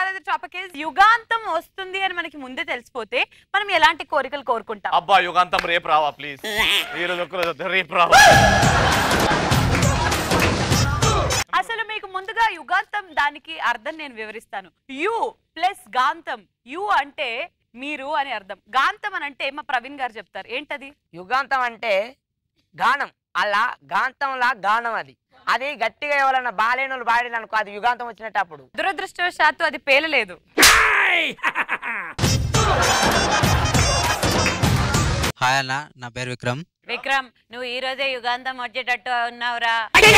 కాలేదు టాపిక్ యుగాంతం వస్తుంది అని మనకి ముందే తెలిసిపోతే మనం ఎలాంటి కోరికలు కోరుకుంటాం అబ్బా యుగాంతం రేపు రావా ప్లీజ్ ఈ రోజు ఒక్క రోజు రేపు రావా అసలు మీకు ముందుగా యుగాంతం దానికి అర్థం నేను వివరిస్తాను యు ప్లస్ గాంతం యు అంటే మీరు అని అర్థం గాంతం అని అంటే మా ప్రవీణ్ గారు చెప్తారు ఏంటది యుగాంతం అంటే గానం అలా గాంతంలా గానం అది అది గట్టిగా ఎవరన్నా బాలేనోళ్ళు బాడీలు అనుకో అది యుగాంతం వచ్చినట్టు అప్పుడు దురదృష్టవశాత్తు అది పేలలేదు హాయ్ అన్న నా పేరు విక్రమ్ విక్రమ్ నువ్వు ఈ రోజే యుగాంతం వచ్చేటట్టు ఉన్నావురా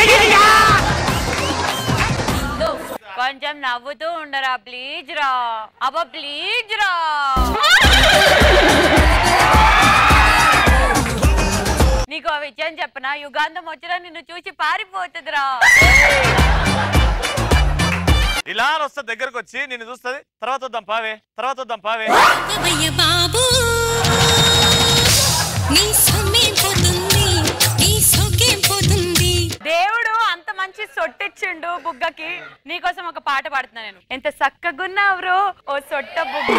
కొంచెం నవ్వుతూ ఉండరా ప్లీజ్ రా అబ్బా ప్లీజ్ రా నీకు ఆ విషయం చెప్పనా యుగాంతం వచ్చినా నిన్ను చూసి పారిపోతుందిరా ఇలా అని వస్తే దగ్గరకు వచ్చి నిన్ను చూస్తుంది తర్వాత వద్దాం పావే తర్వాత వద్దాం పావే రావయ్య బాబు నీ సొమ్మేం పోతుంది నీ సొగ్గేం పోతుంది దేవుడు అంత మంచి సొట్టిచ్చిండు బుగ్గకి నీకోసం ఒక పాట పాడుతున్నా నేను ఎంత చక్కగున్నావు ఓ సొట్ట బుగ్గ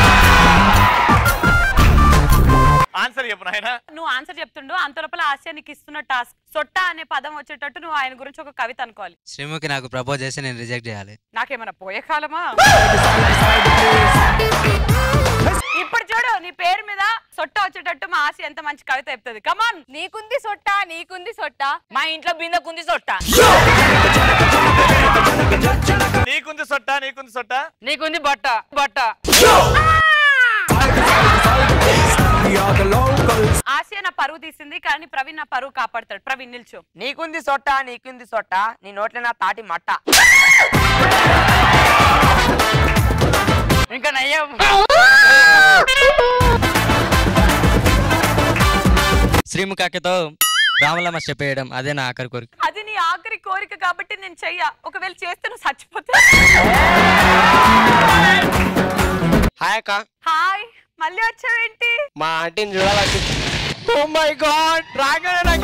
ఆన్సర్ చెప్పు నాయన నువ్వు ఆన్సర్ చెప్తుండు అంత లోపల ఆశ నీకు ఇస్తున్న టాస్క్ సొట్ట అనే పదం వచ్చేటట్టు నువ్వు ఆయన గురించి ఒక కవిత అనుకోవాలి శ్రీముఖి నాకు ప్రపోజ్ చేసి నేను రిజెక్ట్ చేయాలి నాకేమైనా పోయే కాలమా ఇప్పుడు చూడు నీ పేరు మీద సొట్ట వచ్చేటట్టు మా ఆశ ఎంత మంచి కవిత చెప్తుంది కమాన్ నీకుంది సొట్ట నీకుంది సొట్ట మా ఇంట్లో బిందెకుంది సొట్ట నీకుంది సొట్ట నీకుంది సొట్ట నీకుంది బట్ట బట్ట ఆశ నా పరువు తీసింది కానీ ప్రవీణ్ నా పరువు కాపాడతాడు ప్రవీణ్ నిల్చో నీకుంది సొట్ట నీకుంది సొట్ట నీ నోట్ల నా తాటి మట్ట ఇంకా నయ్యం శ్రీముఖి అక్కతో రామలమ్మ స్టెప్ వేయడం అదే నా ఆఖరి కోరిక అది నీ ఆఖరి కోరిక కాబట్టి నేను చెయ్య ఒకవేళ చేస్తే నువ్వు చచ్చిపోతా హాయ్ అక్క హాయ్ మళ్ళీ వచ్చావేంటి మా ఆంటీని చూడాలంటే ఓ మై గాడ్ రాగానే నాకు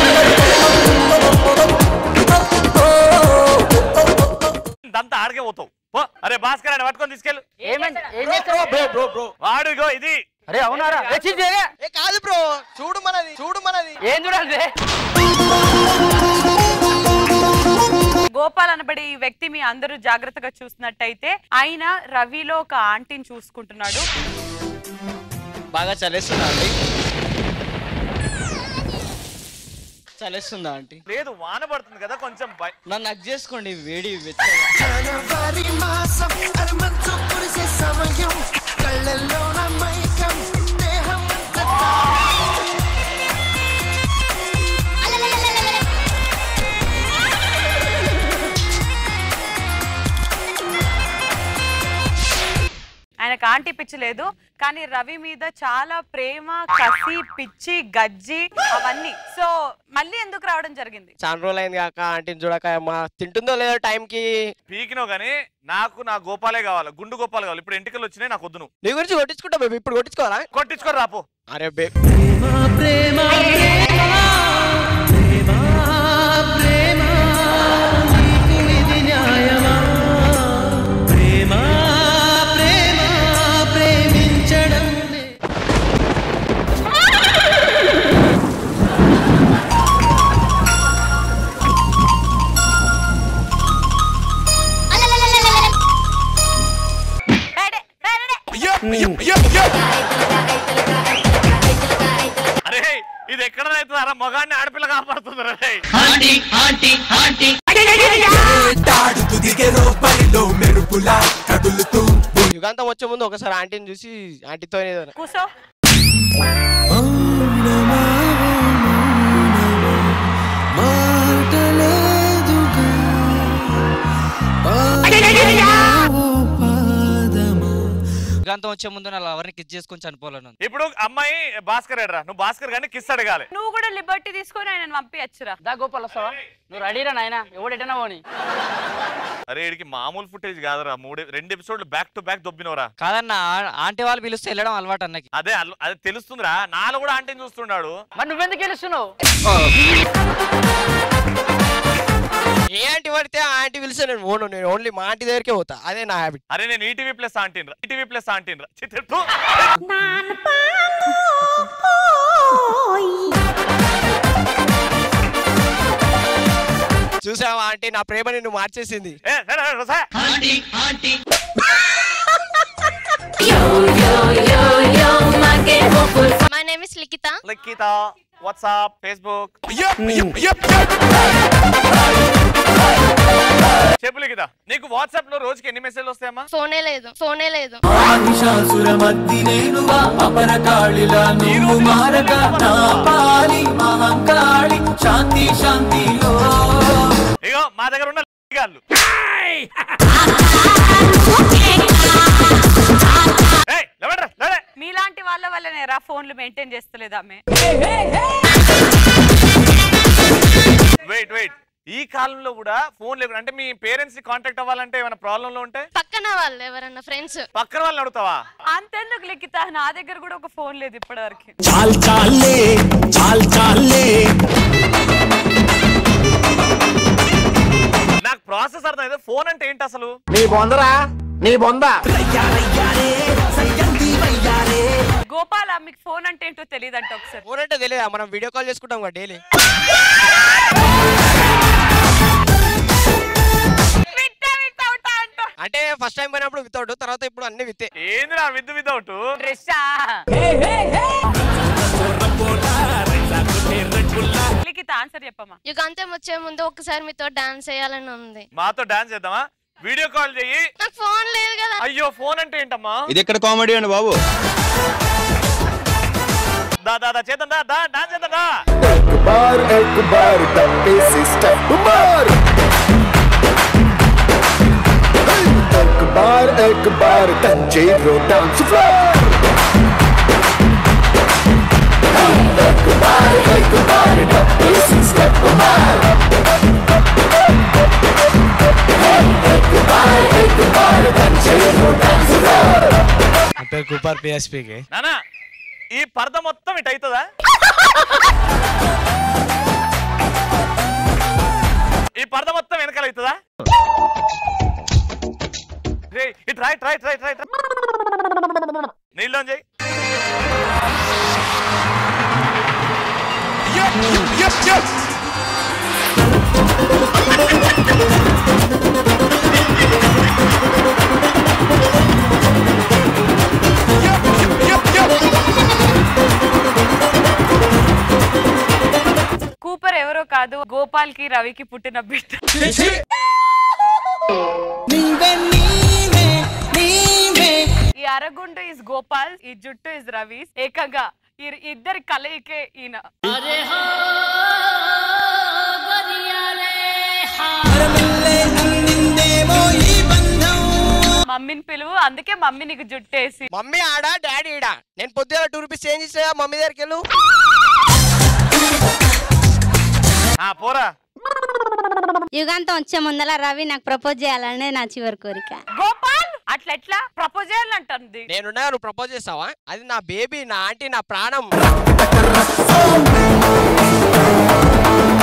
దంతా ఆడికే పోతావు పో అరే భాస్కర్ అని పట్టుకొని తీసుకెళ్ళు ఏమైంది ఏం చేస్తావు బ్రో బ్రో బ్రో వాడు ఇగో ఇది అరే అవునారా ఏ చీ, చీ, ఏ. ఏ కాదు బ్రో చూడు మనది చూడు మనది ఏం చూడాలి గోపాల్ అనబడే ఈ వ్యక్తి మీ అందరూ జాగ్రత్తగా చూసినట్టయితే ఆయన రవిలో ఒక ఆంటీని చూసుకుంటున్నాడు బాగా చలేస్తుందా అండి చలేస్తుందా ఆంటీ లేదు వాన పడుతుంది కదా కొంచెం భయ- నన్ను హక్ చేసుకోండి వేడి వెచ్చగా జనవరి మాసం అరమంచు కురిసే సమయం కళ్ళల్లోన మైకం దేహం ఆయనకు ఆంటీ పిచ్చి లేదు కానీ రవి మీద చాలా ప్రేమ కసి పిచ్చి గజ్జి అవన్నీ సో మళ్ళీ ఎందుకు రావడం జరిగింది చాలా రోజులు అయింది కాక ఆంటీని చూడక మా తింటుందో లేదో టైంకి పీకినావు కానీ నాకు నా గోపాలే కావాలి గుండు గోపాల్ కావాలి ఇప్పుడు ఎంటికలు వచ్చినాయి నాకు వద్దు నువ్వు నీ గురించి కొట్టించుకుంటా బేబీ ఇప్పుడు కొట్టించుకోవాలా కొట్టించుకొని రాపో అరే బే బయటే, బయటే. అరే ఇది ఎక్కడ అవుతుంది మగాన్ని ఆడపిల్ల కాపాడుతుంది రే తాడుతూ దిగెరో బరిలో మెరుపులా కదులుతూ యుగాంతం వచ్చే ముందు ఒకసారి ఆంటీని చూసి ఆంటీతో కూసో యుగాంతం వచ్చే ముందు నా ఎవరిని కిస్ చేసుకొని చనిపోలేను ఇప్పుడు అమ్మాయి భాస్కర్ ఎడరా నువ్వు భాస్కర్ గారిని కిస్ అడగాలి నువ్వు కూడా లిబర్టీ తీసుకొని ఆయన పంపించచ్చురా దా గోపాల్ వస్తావా నువ్వు రెడీరా నాయన ఎవడెటనా పోని అరే వీడికి మామూలు ఫుటేజ్ కాదురా మూడు రెండు ఎపిసోడ్లు బ్యాక్ టు బ్యాక్ దొబ్బినవరా కాదన్న ఆ- ఆంటీ వాళ్ళు పిలిస్తే వెళ్ళడం అలవాటు అన్నకి అదే అల్- అదే తెలుస్తుందిరా నాలో కూడా ఆంటీని చూస్తున్నాడు మరి నువ్వెందుకు గెలుస్తున్నావు ఏ ఆంటీ పడితే ఆ ఆంటీ పిలిస్తే నేను పోను నేను ఓన్లీ మా ఆంటీ దగ్గరికే పోతా అదే నా హ్యాబిట్ అరే నేను ఈటీవీ ప్లస్ ఆంటీన్ రా ఈటీవీ ప్లస్ ఆంటీన్ రా చి, తిట్టు. చూసావా ఆంటీ నా ప్రేమ నిన్ను మార్చేసింది ఏ, రా, రా, రా, రా. My name is Likita. Likhitha WhatsApp Facebook చెప్పు లిఖిత నీకు వాట్సాప్ లో రోజుకి ఎన్ని మెసేజ్లు వస్తాయమ్మా ఫోనే లేదు ఫోనే లేదు ఆదిశాసుర మద్ది నేనుగా అపర కాళిలా నీవు మారక నా పాలి మహంకాళి శాంతి శాంతిలో ఇగో మా దగ్గర ఉన్న గాళ్ళు ఏయ్, లేవండ్రా, లేవండి. మీలాంటి వాళ్ళ వల్లనే రా ఫోన్లు మెయింటైన్ చేస్తలేదు ఆమె వెయిట్ వెయిట్ ఈ కాలంలో కూడా ఫోన్ లేకుండా అంటే మీ పేరెంట్స్ ని కాంటాక్ట్ అవ్వాలంటే ఏమైనా ప్రాబ్లం లో ఉంటే పక్కన వాళ్ళు ఎవరన్నా ఫ్రెండ్స్ పక్కన వాళ్ళని అడుగుతావా అంతెందుకు లిఖిత నా దగ్గర కూడా ఒక ఫోన్ లేదు ఇప్పటివరకు చాల్ చాలే చాల్ చాలే నాకు ప్రాసెస్ అర్థం అయితే ఫోన్ అంటే ఏంటి అసలు నీ బొందరా నీ బొంద గోపాల మీకు ఫోన్ అంటే ఏంటో తెలియదంట ఒకసారి ఫోన్ అంటే తెలియదా మనం వీడియో కాల్ చేసుకుంటాం కదా డైలీ విత్తా విత్తా ఉంటా అంట అంటే ఫస్ట్ టైం పోయినప్పుడు వితౌట్ తర్వాత ఇప్పుడు అన్ని విత్తే ఏంది నా విత్ వితౌట్ డ్రెస్సా లిఖిత ఆన్సర్ చెప్పమ్మా యుగాంతం వచ్చే ముందు ఒకసారి మీతో డాన్స్ చేయాలని ఉంది మాతో డాన్స్ చేద్దామా వీడియో కాల్ చెయ్యి నాకు ఫోన్ లేదు కదా అయ్యో ఫోన్ అంటే ఏంటమ్మా ఇది ఎక్కడ కామెడీ అండి బాబు దా దా దా చేద్దాం దా దా డాన్స్ చేద్దాం దా एक बार एक बार डब्बे से स्टेप मार एक बार एक बार तंजीरो डांस फ्लोर एक बार एक बार डब्बे से स्टेप मार एक बार एक बार तंजीरो डांस फ्लोर నా పేరు కూపర్ పిఎస్పీకి నానా ఈ పరద మొత్తం ఇటు అవుతుందా ఈ పరద మొత్తం వెనకాల అవుతుందా రేయ్, ఇటు రా ఇటు రా ఇటు రా ఇటు రా, ఇటు రా. నీళ్ళు చేయి కూపర్ ఎవరో కాదు గోపాల్ కి రవికి పుట్టిన బిడ్డ ఈ అరగుండు ఇస్ గోపాల్ ఈ జుట్టు ఇస్ రవి ఏకంగా ఈ ఇద్దరి కలయికే ఈయన మమ్మీని పిలువు అందుకే మమ్మీ నీకు జుట్టేసి మమ్మీ ఆడా డాడీ ఈడా నేను పొద్దున టూ రూపీస్ చేంజ్ ఇస్తా మమ్మీ దగ్గరికి వెళ్ళు ఆ పోరా యుగాంతం వచ్చే ముందల రవి నాకు ప్రపోజ్ చేయాలనే నా చివరి కోరిక గోపాల్ అట్లా ఎట్లా ప్రపోజ్ చేయాలంటుంది నేనున్నా నువ్వు ప్రపోజ్ చేస్తావా అది నా బేబీ నా ఆంటీ నా ప్రాణం